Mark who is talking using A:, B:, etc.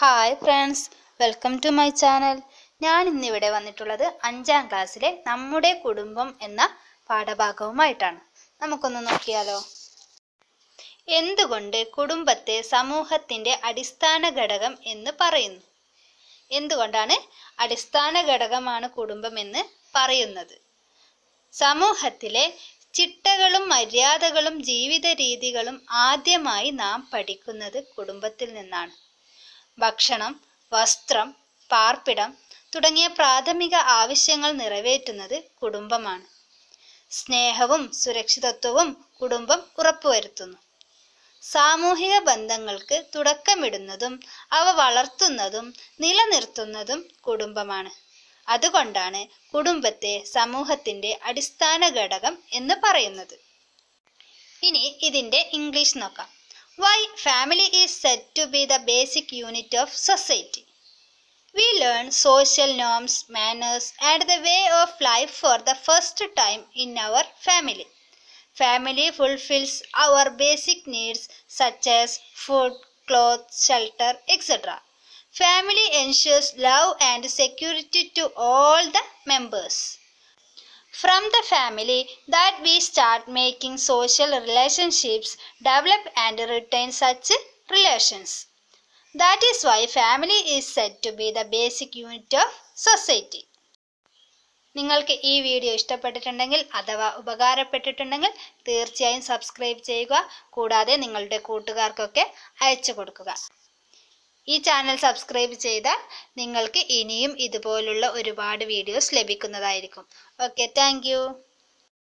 A: Hi friends welcome to my channel ഞാൻ ഇന്നിവിടെ വന്നിട്ടുള്ളത് അഞ്ചാം ക്ലാസ്സിലെ നമ്മുടെ കുടുംബം എന്ന പാഠഭാഗവുമായിട്ടാണ് നമുക്കൊന്ന് നോക്കിയാലോ എന്തുകൊണ്ട് കുടുംബത്തെ സമൂഹത്തിന്റെ അടിസ്ഥാന ഘടകം എന്ന് പറയുന്നു എന്തുകൊണ്ടാണ് അടിസ്ഥാന ഘടകമാണ് കുടുംബം എന്ന് പറയുന്നത് സമൂഹത്തിലെ ചിട്ടകളും മര്യാദകളും ജീവിത രീതികളും ആദ്യമായി നാം പഠിക്കുന്നത് കുടുംബത്തിൽ നിന്നാണ് ഭക്ഷണം വസ്ത്രം പാർപ്പിടം തുടങ്ങിയ പ്രാഥമിക ആവശ്യങ്ങൾ നിറവേറ്റുന്നത് കുടുംബമാണ് സ്നേഹവും സുരക്ഷിതത്വവും കുടുംബം ഉറപ്പുവരുത്തുന്നു സാമൂഹിക ബന്ധങ്ങൾക്ക് തുടക്കമിടുന്നതും അവ വളർത്തുന്നതും നിലനിർത്തുന്നതും കുടുംബമാണ് അതുകൊണ്ടാണ് കുടുംബത്തെ സമൂഹത്തിന്റെ അടിസ്ഥാന ഘടകം എന്ന് പറയുന്നത് ഇനി ഇതിന്റെ ഇംഗ്ലീഷ് നോക്കാം why family is set to be the basic unit of society we learn social norms manners and the way of life for the first time in our family family fulfils our basic needs such as food cloth shelter etcetera Family ensures love and security to all the members. From the family that we start making social relationships, develop and retain such relations. That is why family is said to be the basic unit of society. നിങ്ങൾക്ക് ഈ video ഇഷ്ടപ്പെട്ടിട്ടുണ്ടെങ്കിൽ അഥവാ ഉപകാരപ്പെട്ടിട്ടുണ്ടെങ്കിൽ തീർച്ചയായും subscribe ചെയ്യുക കൂടാതെ നിങ്ങളുടെ കൂട്ടുകാർക്കൊക്കെ അയച്ചു കൊടുക്കുക ഈ ചാനൽ സബ്സ്ക്രൈബ് ചെയ്താൽ നിങ്ങൾക്ക് ഇനിയും ഇതുപോലുള്ള ഒരുപാട് വീഡിയോസ് ലഭിക്കുന്നതായിരിക്കും ഓക്കെ താങ്ക്